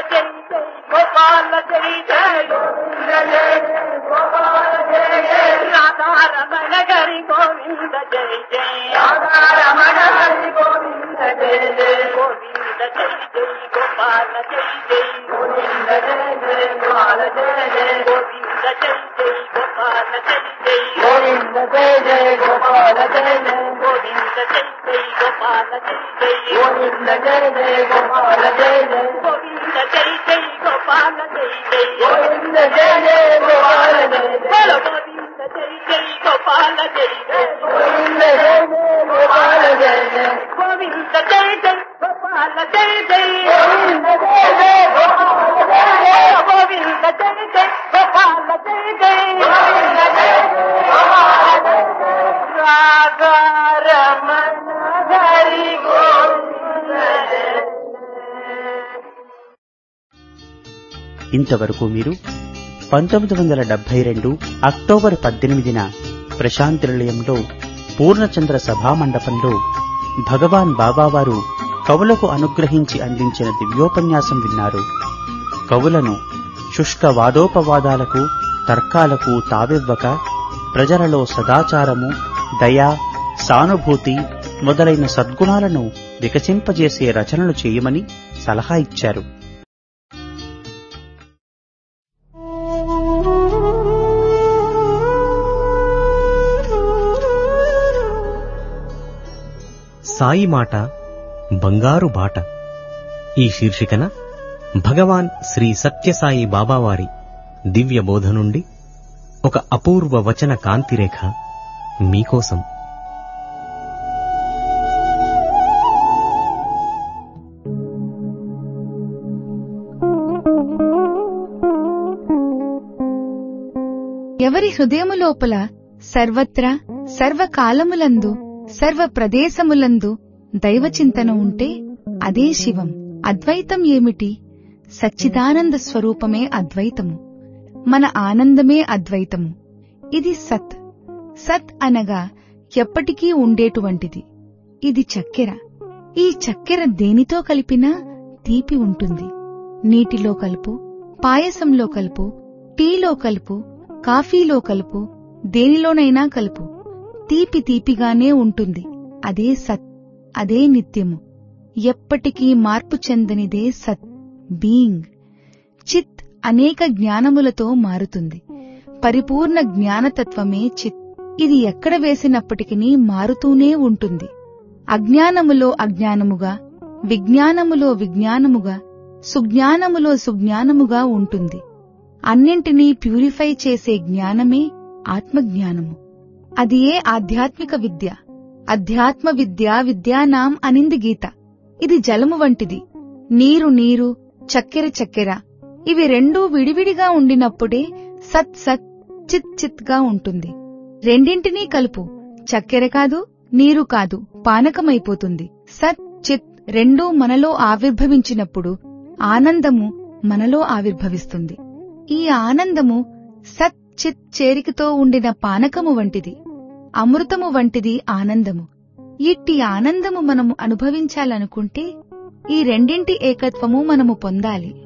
జై జై గోపాల జై జై రాధారమణ గరి గోవింద జై జై రాధారమణ గరి గోవింద జై జై గోవింద జై జై గోపాల జై జై గోవింద జై జై గోపాల జై జై గోవింద జై జై గోపాల జై జై గోవింద జై జై గోపాల జై జై గోవింద జై జై గోపాల జై జై గోవింద జై జై గోపాల జై జై గోవింద జై జై గోపాల జై జై గోవింద జై జై గోపాల జై జై బోలో గోవింద జై జై గోపాల జై జై గోవింద జై జై గోపాల జై జై గోవింద జై జై గోపాల జై జై గోవింద జై జై గోపాల జై జై గోవింద జై జై గోపాల జై జై గోవింద జై జై గోపాల జై జై రాగారమణ హరి గోవింద జై ఇంతవరకు మీరు పంతొమ్మిది వందల డెబ్బై రెండు అక్టోబర్ పద్దెనిమిదిన ప్రశాంతి నిలయంలో పూర్ణచంద్ర సభామండపంలో భగవాన్ బాబావారు కవులకు అనుగ్రహించి అందించిన దివ్యోపన్యాసం విన్నారు కవులను శుష్క వాదోపవాదాలకు తర్కాలకు తావివ్వక ప్రజలలో సదాచారము దయ సానుభూతి మొదలైన సద్గుణాలను వికసింపజేసే రచనలు చేయమని సలహా ఇచ్చారు సాయి మాట బంగారు బాట ఈ శీర్షికన భగవాన్ శ్రీ సత్యసాయి బాబావారి దివ్య బోధ నుండి ఒక అపూర్వ వచన కాంతిరేఖ మీకోసం ఎవరి హృదయము లోపల సర్వత్రా సర్వకాలములందు సర్వ ప్రదేశములందు దైవచింతన ఉంటే అదే శివం అద్వైతం ఏమిటి సచ్చిదానంద స్వరూపమే అద్వైతము మన ఆనందమే అద్వైతము ఇది సత్ సత్ అనగా ఎప్పటికీ ఉండేటువంటిది ఇది చక్కెర ఈ చక్కెర దేనితో కలిపినా తీపి ఉంటుంది నీటిలో కలుపు పాయసంలో కలుపు టీలో కలుపు కాఫీలో కలుపు దేనిలోనైనా కలుపు తీపి తీపిగానే ఉంటుంది అదే సత్ అదే నిత్యము ఎప్పటికీ మార్పు చెందనిదే సత్ బీయింగ్ చిత్ అనేక జ్ఞానములతో మారుతుంది పరిపూర్ణ జ్ఞానతత్వమే చిత్ ఇది ఎక్కడ వేసినప్పటికీ మారుతూనే ఉంటుంది అజ్ఞానములో అజ్ఞానముగా విజ్ఞానములో విజ్ఞానముగా సుజ్ఞానములో సుజ్ఞానముగా ఉంటుంది అన్నింటినీ ప్యూరిఫై చేసే జ్ఞానమే ఆత్మజ్ఞానము అది ఏ ఆధ్యాత్మిక విద్య అధ్యాత్మ విద్య విద్యానాం అనింది గీత ఇది జలము వంటిది నీరు నీరు చక్కెర చక్కెర ఇవి రెండూ విడివిడిగా ఉండినప్పుడే సత్ సత్ చిత్ చిత్ గా ఉంటుంది రెండింటినీ కలుపు చక్కెర కాదు నీరు కాదు పానకమైపోతుంది సత్ చిత్ రెండూ మనలో ఆవిర్భవించినప్పుడు ఆనందము మనలో ఆవిర్భవిస్తుంది ఈ ఆనందము సత్ చిత్ చేరికతో ఉండిన పానకము వంటిది అమృతము వంటిది ఆనందము ఇట్టి ఆనందము మనము అనుభవించాలనుకుంటే ఈ రెండింటి ఏకత్వము మనము పొందాలి